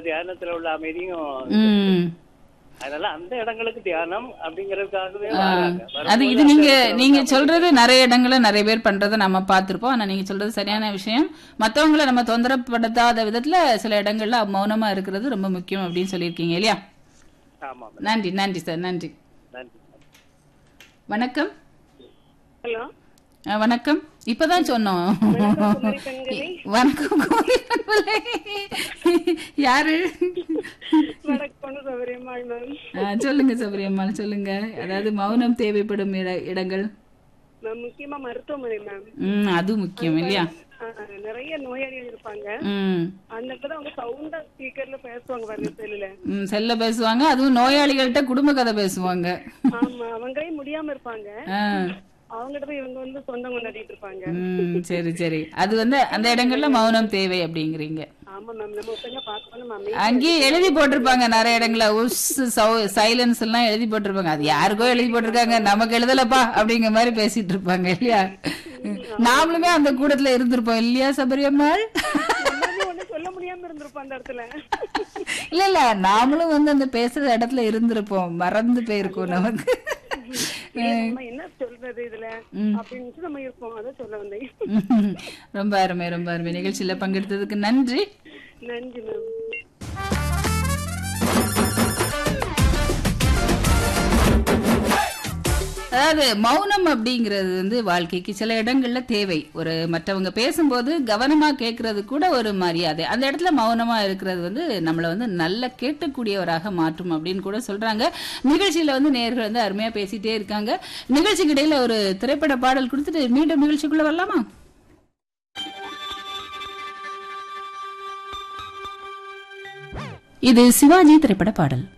தியானத்துல உள்ள அமைதியும் ம் அதனால அந்த இடங்களுக்கு தியானம் அப்படிங்கறதுக்காகவே ஆ, வராங்க அது வரும்போது இது அந்த நீங்க இடத்துல நீங்க வந்து சொல்றது நிறைய இடங்கள்ல நிறைய பேர் பண்றதை நம்ம பார்த்திருப்போம் ஆனா நீங்க சொல்றது சரியான விஷயம் மத்தவங்கள நம்ம தொந்தரப்படுத்தாத விதத்துல சில இடங்கள்ல மௌனமா இருக்கிறது ரொம்ப முக்கியம் அப்படின்னு சொல்லியிருக்கீங்க இல்லையா ஆமா நன்றி நன்றி சார் நன்றி நன்றி வணக்கம் ஹலோ ஆ, வணக்கம் இப்பதான் சொன்னோம் குமரி பெண்களே. வணக்கம் கோயிலம்பலே. யாரு வணக்கம் சௌகரியமாள் மேம் ஆ, சொல்லுங்க சபரியம்மாள் சொல்லுங்க அதாவது மௌனம் தேவைப்படும் இட- இடங்கள் மேம் முக்கியமா மருத்துவமனை மேம் ம் அது முக்கியம் இல்லையா ஆ, நிறைய நோயாளிகள் இருப்பாங்க ம் அந்த இடத்துல அவங்க சவுண்டா ஸ்பீக்கர்ல பேசுவாங்க பாருங்க செல்லுல ம், செல்ல பேசுவாங்க அதுவும் நோயாளிகள்கிட்ட குடும்ப கதை பேசுவாங்க ஆமா அவங்களே முடியாம இருப்பாங்க ஆ, அவங்ககிட்ட போய் இவங்க வந்து சொந்தம் கொண்டாடிட்டு இருப்பாங்க ம், சரி சரி அது வந்து அந்த இடங்கள்ல மௌனம் தேவை அப்படிங்கிறீங்க ஆமா மேம் நம்ம ஒருத்தங்க பார்க்கணும் மேம் அங்கேயே எழுதி போட்டிருப்பாங்க நிறைய இடங்கள்ல உஸ் சைலன்ஸ் எல்லாம் எழுதி போட்டிருப்பாங்க அது யாருக்கோ எழுதி போட்டிருக்காங்க நமக்கு எழுதலப்பா அப்படிங்கிற மாதிரி பேசிட்டு இருப்பாங்க இல்லையா நாமளுமே அந்த கூடத்துல இருந்திருப்போம் இல்லையா சபரியம்மாள் ஒண்ணும் சொல்ல முடியாம இருந்திருப்போம் அந்த இடத்துல இல்ல இல்ல நாமளும் வந்து அந்த பேசுற இடத்துல இருந்திருப்போம் மறந்து போயிருக்கோம் நமக்கு இல்ல, நம்ம என்ன சொல்றது இதுல அப்படின்னு நம்ம இருப்போம் அதான் சொல்ல வந்தேன் ம், ரொம்ப அருமை ரொம்ப அருமை நிகழ்ச்சியில பங்கெடுத்ததுக்கு நன்றி நன்றி மேம் அதாவது மௌனம் அப்படிங்கிறது வந்து வாழ்க்கைக்கு சில இடங்கள்ல தேவை ஒரு மற்றவங்க பேசும்போது கவனமா கேட்கறது கூட ஒரு மரியாதை அந்த இடத்துல மௌனமா இருக்கிறது வந்து நம்மளை வந்து நல்ல கேட்கக்கூடியவராக மாற்றும் அப்படின்னு கூட சொல்றாங்க நிகழ்ச்சியில வந்து நேர்கள் வந்து அருமையா பேசிட்டே இருக்காங்க நிகழ்ச்சிக்கு இடையில ஒரு திரைப்பட பாடல் கொடுத்துட்டு மீண்டும் நிகழ்ச்சிக்குள்ள வரலாமா இது சிவாஜி திரைப்பட பாடல்